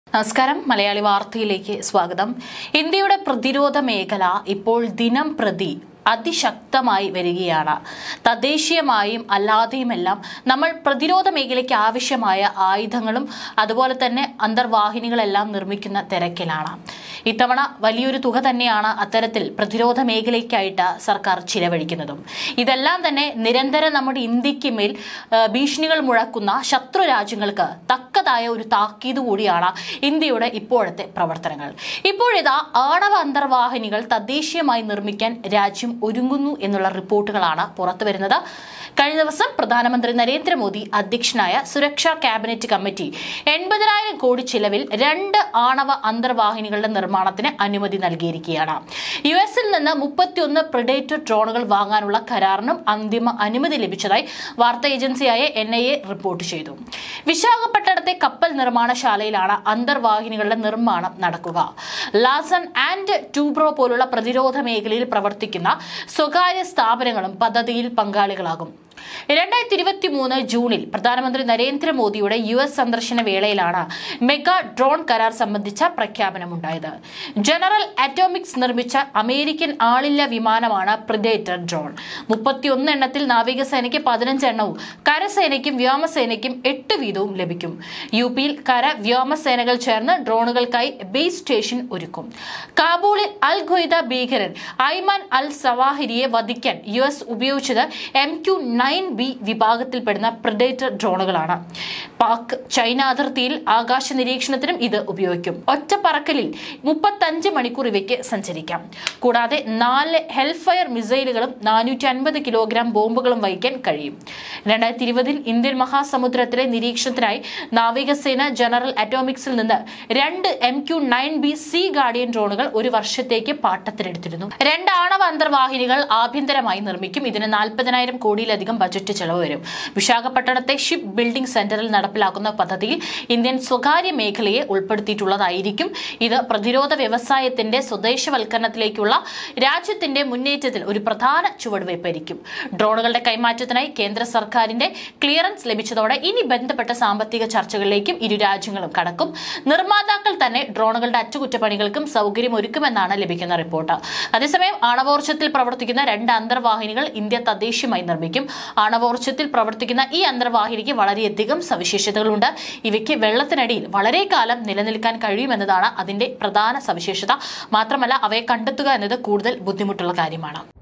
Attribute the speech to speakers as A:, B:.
A: നമസ്കാരം മലയാളി വാർത്തയിലേക്ക് സ്വാഗതം ഇന്ത്യയുടെ പ്രതിരോധ മേഖല ഇപ്പോൾ ദിനം പ്രതി അതിശക്തമായി വരികയാണ് തദ്ദേശീയമായും അല്ലാതെയുമെല്ലാം നമ്മൾ പ്രതിരോധ മേഖലയ്ക്ക് ആവശ്യമായ ആയുധങ്ങളും അതുപോലെ തന്നെ അന്തർവാഹിനികളെല്ലാം നിർമ്മിക്കുന്ന തിരക്കിലാണ് ഇത്തവണ വലിയൊരു തുക തന്നെയാണ് അത്തരത്തിൽ പ്രതിരോധ മേഖലയ്ക്കായിട്ട് സർക്കാർ ചിലവഴിക്കുന്നതും ഇതെല്ലാം തന്നെ നിരന്തരം നമ്മുടെ ഇന്ത്യക്ക് മേൽ ആ, ഭീഷണികൾ മുഴക്കുന്ന ശത്രു രാജ്യങ്ങൾക്ക് തക്കതായ ഒരു താക്കീത് കൂടിയാണ് ഇന്ത്യയുടെ ഇപ്പോഴത്തെ പ്രവർത്തനങ്ങൾ ഇപ്പോഴിതാ ആണവ അന്തർവാഹിനികൾ തദ്ദേശീയമായി നിർമ്മിക്കാൻ രാജ്യം ഒരുങ്ങുന്നു എന്നുള്ള റിപ്പോർട്ടുകളാണ് പുറത്തു വരുന്നത് കഴിഞ്ഞ ദിവസം പ്രധാനമന്ത്രി നരേന്ദ്രമോദി അധ്യക്ഷനായ സുരക്ഷാ ക്യാബിനറ്റ് കമ്മിറ്റി എൺപതിനായിരം കോടി ചിലവിൽ രണ്ട് ആണവ അന്തർവാഹിനികളുടെ നിർമ്മാണത്തിന് അനുമതി നൽകിയിരിക്കുകയാണ് യു എസിൽ നിന്ന് മുപ്പത്തിയൊന്ന് പ്രിഡേറ്റർ ഡ്രോണുകൾ വാങ്ങാനുള്ള കരാറിനും അന്തിമ അനുമതി ലഭിച്ചതായി വാർത്താ ഏജൻസിയായ എൻ ഐ എ റിപ്പോർട്ട് ചെയ്തു വിശാഖപട്ടണത്തെ കപ്പൽ നിർമ്മാണശാലയിലാണ് അന്തർവാഹിനികളുടെ നിർമ്മാണം നടക്കുക ലാസൺ ആൻഡ് ടൂബ്രോ പോലുള്ള പ്രതിരോധ മേഖലയിൽ പ്രവർത്തിക്കുന്ന സ്വകാര്യ സ്ഥാപനങ്ങളും പദ്ധതിയിൽ പങ്കാളികളാകും രണ്ടായിരത്തി ഇരുപത്തി മൂന്ന് ജൂണിൽ പ്രധാനമന്ത്രി നരേന്ദ്രമോദിയുടെ യു എസ് സന്ദർശന വേളയിലാണ് മെഗാ ഡ്രോൺ കരാർ സംബന്ധിച്ച പ്രഖ്യാപനമുണ്ടായത് ജനറൽ അറ്റോമിക്സ് നിർമ്മിച്ച അമേരിക്കൻ ആളില്ല വിമാനമാണ് പ്രിഡേറ്റർ ഡ്രോൺ മുപ്പത്തിയൊന്ന് എണ്ണത്തിൽ നാവികസേനയ്ക്ക് പതിനഞ്ച് എണ്ണവും കരസേനയ്ക്കും വ്യോമസേനയ്ക്കും എട്ട് വീതവും ലഭിക്കും യു പിയിൽ കര വ്യോമസേനകൾ ചേർന്ന് ഡ്രോണുകൾക്കായി ബേസ് സ്റ്റേഷൻ ഒരുക്കും കാബൂളിൽ അൽ ഖ്വയ്ദ ഭീകരൻ ഐമാൻ അൽ സവാഹിരിയെ വധിക്കാൻ യു എസ് ഉപയോഗിച്ചത് എം ക്യു നയൻ ബി വിഭാഗത്തിൽപ്പെടുന്ന പ്രിഡേറ്റർ ഡ്രോണുകളാണ് പാക് ചൈന അതിർത്തിയിൽ ആകാശ നിരീക്ഷണത്തിനും ഇത് ഉപയോഗിക്കും ഒറ്റ പറക്കലിൽ മുപ്പത്തഞ്ച് മണിക്കൂർ ഇവയ്ക്ക് സഞ്ചരിക്കാം കൂടാതെ നാല് ഹെൽഫയർ മിസൈലുകളും നാനൂറ്റി അൻപത് കിലോഗ്രാം ബോംബുകളും വഹിക്കാൻ കഴിയും രണ്ടായിരത്തി ഇരുപതിൽ ഇന്ത്യൻ മഹാസമുദ്രത്തിലെ നിരീക്ഷണത്തിനായി നാവികസേന ജനറൽ അറ്റോമിക്സിൽ നിന്ന് രണ്ട് M Q nine B Sea Guardian ഡ്രോണുകൾ ഒരു വർഷത്തേക്ക് പാട്ടത്തിനെടുത്തിരുന്നു രണ്ട് ആണവ അന്തർവാഹിനികൾ ആഭ്യന്തരമായി നിർമ്മിക്കും ഇതിന് നാൽപ്പതിനായിരം കോടിയിലധികം ബജറ്റ് ചെലവ് വരും വിശാഖപട്ടണത്തെ ഷിപ്പ് ബിൽഡിംഗ് സെന്ററിൽ നടപ്പിലാക്കുന്ന പദ്ധതിയിൽ ഇന്ത്യൻ സ്വകാര്യ മേഖലയെ ഉൾപ്പെടുത്തിയിട്ടുള്ളതായിരിക്കും ഇത് പ്രതിരോധ വ്യവസായത്തിന്റെ സ്വദേശവൽക്കരണത്തിലേക്കുള്ള രാജ്യത്തിന്റെ മുന്നേറ്റത്തിൽ ഒരു പ്രധാന ചുവടുവയ്പായിരിക്കും ഡ്രോണുകളുടെ കൈമാറ്റത്തിനായി കേന്ദ്ര സർക്കാരിന്റെ ക്ലിയറൻസ് ലഭിച്ചതോടെ ഇനി ബന്ധപ്പെട്ട സാമ്പത്തിക ചർച്ചകളിലേക്കും ഇരു രാജ്യങ്ങളും കടക്കും നിർമ്മാതാക്കൾ തന്നെ ഡ്രോണുകളുടെ അറ്റകുറ്റപ്പണികൾക്കും സൗകര്യം ഒരുക്കുമെന്നാണ് ലഭിക്കുന്ന റിപ്പോർട്ട് അതേസമയം ആണവോർജ്ജത്തിൽ പ്രവർത്തിക്കുന്ന രണ്ട് അന്തർവാഹിനികൾ ഇന്ത്യ തദ്ദേശീയമായി നിർമ്മിക്കും ആണവോർജ്ജത്തിൽ പ്രവർത്തിക്കുന്ന ഈ അന്തർവാഹിനിക്ക് വളരെയധികം സവിശേഷതകളുണ്ട് ഇവയ്ക്ക് വെള്ളത്തിനടിയിൽ വളരെ കാലം നിലനിൽക്കാൻ കഴിയുമെന്നതാണ് അതിന്റെ പ്രധാന സവിശേഷത മാത്രമല്ല അവയെ കണ്ടെത്തുക എന്നത് കൂടുതൽ ബുദ്ധിമുട്ടുള്ള കാര്യമാണ്